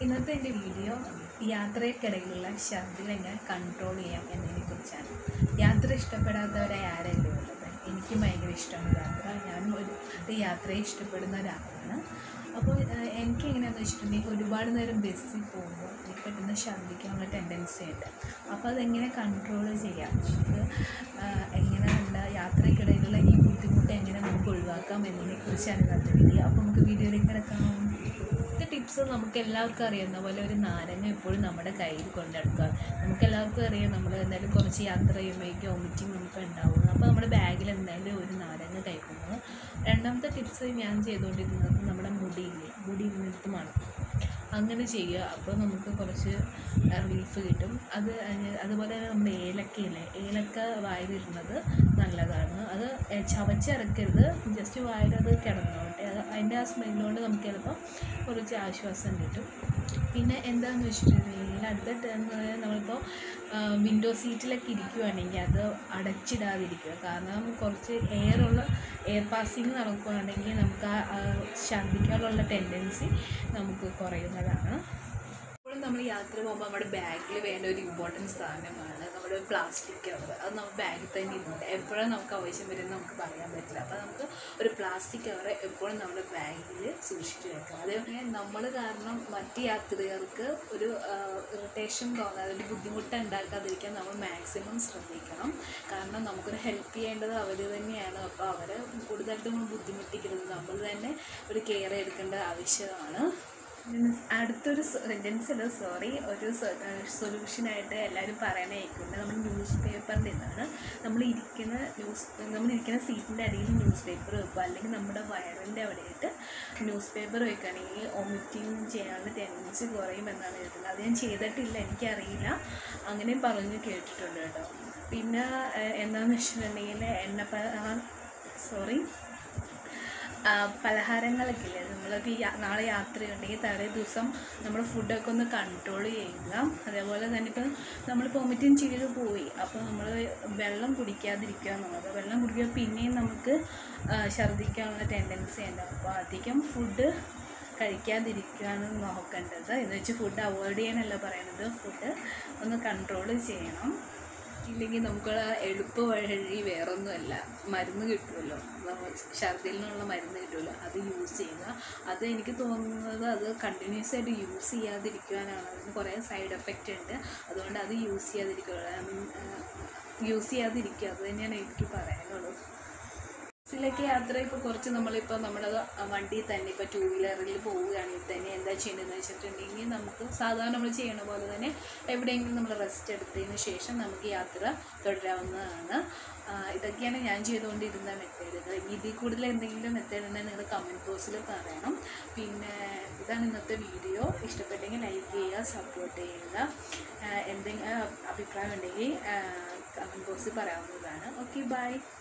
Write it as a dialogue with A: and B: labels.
A: ഇന്നത്തെ എൻ്റെ വീഡിയോ യാത്രയ്ക്കിടയിലുള്ള ഛർദിൽ എങ്ങനെ കൺട്രോൾ ചെയ്യാം എന്നതിനെക്കുറിച്ചാണ് യാത്ര ഇഷ്ടപ്പെടാത്തവരായി ആരല്ലേ ഉള്ളത് എനിക്ക് ഭയങ്കര ഇഷ്ടമാണ് യാത്ര ഞാൻ ഒരു ഒരു യാത്രയെ ഇഷ്ടപ്പെടുന്ന ഒരാളാണ് അപ്പോൾ ഏഹ്, എനിക്ക് എങ്ങനെയാണെന്ന് വെച്ചിട്ടുണ്ടെങ്കിൽ ഒരുപാട് നേരം ബസ്സിൽ പോകുമ്പോൾ എനിക്ക് പെട്ടെന്ന് ഛർദ്ദിക്കാനുള്ള ടെൻഡൻസി ഉണ്ട് അപ്പോൾ അതെങ്ങനെ കൺട്രോൾ ചെയ്യാം നമുക്ക് ഏഹ്, എങ്ങനെ നമ്മുടെ യാത്രയ്ക്കിടയിലുള്ള ഈ ബുദ്ധിമുട്ട് എങ്ങനെ നമുക്ക് ഒഴിവാക്കാം എന്നതിനെക്കുറിച്ചാണ് ഇന്നത്തെ വീഡിയോ അപ്പോൾ നമുക്ക് വീഡിയോയിലേക്ക് കിടക്കാം ഇത് ടിപ്സ് നമുക്ക് എല്ലാവർക്കും അറിയാവുന്ന പോലെ ഒരു നാരങ്ങ എപ്പോഴും നമ്മുടെ കയ്യിൽ കൊണ്ട് നടക്കുക നമുക്ക് എല്ലാവർക്കും അറിയാം നമ്മൾ എന്തായാലും കുറച്ച് യാത്ര ചെയ്യുമ്പോഴേക്കും വോമിറ്റിംഗ് നമുക്ക് ഉണ്ടാവും അപ്പോൾ നമ്മുടെ ബാഗിൽ എന്തായാലും ഒരു നാരങ്ങ കഴിക്കുന്നത് രണ്ടാമത്തെ ടിപ്സ് ഞാൻ ചെയ്തുകൊണ്ടിരുന്നത് നമ്മുടെ മുടിയില്ലേ മുടി ഇരുന്നിട്ട് മണക്കും അങ്ങനെ ചെയ്യുക അപ്പോൾ നമുക്ക് കുറച്ച് റിലീഫ് കിട്ടും അത് കഴിഞ്ഞ് അതുപോലെ തന്നെ നമ്മുടെ ഏലക്കയില്ലേ ഏലക്ക വായിലിടുന്നത് നല്ലതാണ് അത് ചവച്ചിറക്കരുത് ജസ്റ്റ് വായിലത് കിടന്നോട്ടെ അത് അതിൻ്റെ ആ സ്മെല്ലുകൊണ്ട് നമുക്ക് ചിലപ്പോൾ കുറച്ച് ആശ്വാസം കിട്ടും പിന്നെ എന്താണെന്ന് വെച്ചിട്ടുണ്ടെങ്കിൽ അടുത്ത ടേം നമ്മളിപ്പോൾ വിൻഡോ സീറ്റിലൊക്കെ ഇരിക്കുവാണെങ്കിൽ അത് അടച്ചിടാതിരിക്കുക കാരണം കുറച്ച് എയറുള്ള എയർ പാസിങ് നടക്കുകയാണെങ്കിൽ നമുക്ക് ആ ആ ഛർദ്ദിക്കാനുള്ള ടെൻഡൻസി നമുക്ക് കുറയുന്നതാണ് എപ്പോഴും നമ്മൾ യാത്ര പോകുമ്പോൾ നമ്മുടെ ബാഗിൽ വേണ്ട ഒരു ഇമ്പോർട്ടൻറ്റ് സാധനമാണ് നമ്മുടെ പ്ലാസ്റ്റിക് കവർ അത് നമ്മുടെ ബാഗിൽ തന്നെ ഇരുന്നുണ്ട് എപ്പോഴും നമുക്ക് ആവശ്യം വരുമെന്ന് നമുക്ക് പറയാൻ പറ്റില്ല അപ്പോൾ നമുക്ക് ഒരു പ്ലാസ്റ്റിക് കവർ എപ്പോഴും നമ്മുടെ ബാഗിൽ സൂക്ഷിച്ചു വെക്കാം അതേപോലെ നമ്മൾ കാരണം മറ്റ് യാത്രികർക്ക് ഒരു ഇറിറ്റേഷൻ തോന്നാതെ ഒരു ബുദ്ധിമുട്ട് ഉണ്ടാക്കാതിരിക്കാൻ നമ്മൾ മാക്സിമം ശ്രദ്ധിക്കണം കാരണം നമുക്കൊരു ഹെൽപ്പ് ചെയ്യേണ്ടത് അവർ തന്നെയാണ് അപ്പോൾ അവരെ കൂടുതലായിട്ട് നമ്മൾ ബുദ്ധിമുട്ടിക്കരുത് നമ്മൾ തന്നെ ഒരു കെയർ എടുക്കേണ്ട ആവശ്യമാണ് മീൻസ് അടുത്തൊരു സെൻറ്റൻസിൽ സോറി ഒരു സൊല്യൂഷനായിട്ട് എല്ലാവരും പറയണ കേൾക്കുന്നത് നമ്മൾ ന്യൂസ് പേപ്പറിൻ്റെ ഇതാണ് നമ്മൾ ഇരിക്കുന്ന ന്യൂസ് നമ്മൾ ഇരിക്കുന്ന സീറ്റിൻ്റെ അടിയിൽ ന്യൂസ് പേപ്പർ വെക്കുക അല്ലെങ്കിൽ നമ്മുടെ വയറിൻ്റെ അവിടെയായിട്ട് ന്യൂസ് പേപ്പർ വെക്കുകയാണെങ്കിൽ ഒമിറ്റിങ് ചെയ്യാനുള്ള ടെൻഡൻസി കുറയും എന്നാണ് കേൾക്കുന്നത് അത് ഞാൻ ചെയ്തിട്ടില്ല എനിക്കറിയില്ല അങ്ങനെ പറഞ്ഞു കേട്ടിട്ടുണ്ട് കേട്ടോ പിന്നെ ഏഹ്, എന്താണെന്ന് വെച്ചിട്ടുണ്ടെങ്കിൽ എണ്ണ സോറി ആ, പലഹാരങ്ങളൊക്കെ ഇല്ലേ നമ്മളൊക്കെ യാ- നാളെ യാത്രയുണ്ടെങ്കിൽ തലേ ദിവസം നമ്മൾ ഫുഡൊക്കെ ഒന്ന് കൺട്രോൾ ചെയ്യുക അതേപോലെ തന്നെ ഇപ്പം നമ്മൾ വോമിറ്റിങ് ചെയ്ത് പോയി അപ്പോൾ നമ്മൾ വെള്ളം കുടിക്കാതിരിക്കുക എന്നുള്ളത് വെള്ളം കുടിക്കുക പിന്നെയും നമുക്ക് ആ, ഛർദ്ദിക്കാനുള്ള ടെൻഡൻസി ഉണ്ട് അപ്പോൾ അധികം ഫുഡ് കഴിക്കാതിരിക്കുകയാണ് നോക്കേണ്ടത് എന്ന് വെച്ച് ഫുഡ് അവോയ്ഡ് ചെയ്യാനല്ല പറയണത് ഫുഡ് ഒന്ന് കൺട്രോൾ ചെയ്യണം ഇല്ലെങ്കിൽ നമുക്ക് എളുപ്പ വഴി വേറൊന്നുമല്ല മരുന്ന് കിട്ടുമല്ലോ നമ്മൾ ഛർദിലിനുള്ള മരുന്ന് കിട്ടുമല്ലോ അത് യൂസ് ചെയ്യുക അത് എനിക്ക് തോന്നുന്നത് അത് കണ്ടിന്യൂസ് ആയിട്ട് യൂസ് ചെയ്യാതിരിക്കുവാനാണ് അതിന് കുറേ സൈഡ് എഫക്റ്റ് ഉണ്ട് അതുകൊണ്ട് അത് യൂസ് ചെയ്യാതിരിക്കുക യൂസ് ചെയ്യാതിരിക്കുക അത് തന്നെയാണ് എനിക്ക് പറയാനുള്ളത് ബസ്സിലൊക്കെ യാത്ര ഇപ്പോൾ കുറച്ച് നമ്മളിപ്പോൾ നമ്മുടെ വണ്ടിയിൽ തന്നെ ഇപ്പോൾ ടൂ വീലറിൽ പോവുകയാണെങ്കിൽ തന്നെ എന്താ ചെയ്യേണ്ടതെന്ന് വെച്ചിട്ടുണ്ടെങ്കിൽ നമുക്ക് സാധാരണ നമ്മൾ ചെയ്യണ പോലെ തന്നെ എവിടെയെങ്കിലും നമ്മൾ റെസ്റ്റ് എടുത്തതിന് ശേഷം നമുക്ക് യാത്ര തുടരാവുന്നതാണ് ആ, ഇതൊക്കെയാണ് ഞാൻ ചെയ്തുകൊണ്ടിരുന്ന മെത്തേഡുകൾ ഇതിൽ കൂടുതൽ എന്തെങ്കിലും മെത്തേഡ് ഉണ്ടെങ്കിൽ നിങ്ങൾ കമൻറ്റ് ബോക്സിൽ പറയണം പിന്നെ ഇതാണ് ഇന്നത്തെ വീഡിയോ ഇഷ്ടപ്പെട്ടെങ്കിൽ ലൈക്ക് ചെയ്യുക സപ്പോർട്ട് ചെയ്യുക ആ, എന്തെങ്കിലും അഭിപ്രായം ഉണ്ടെങ്കിൽ കമൻറ്റ് ബോക്സിൽ പറയാവുന്നതാണ് ഓക്കെ ബൈ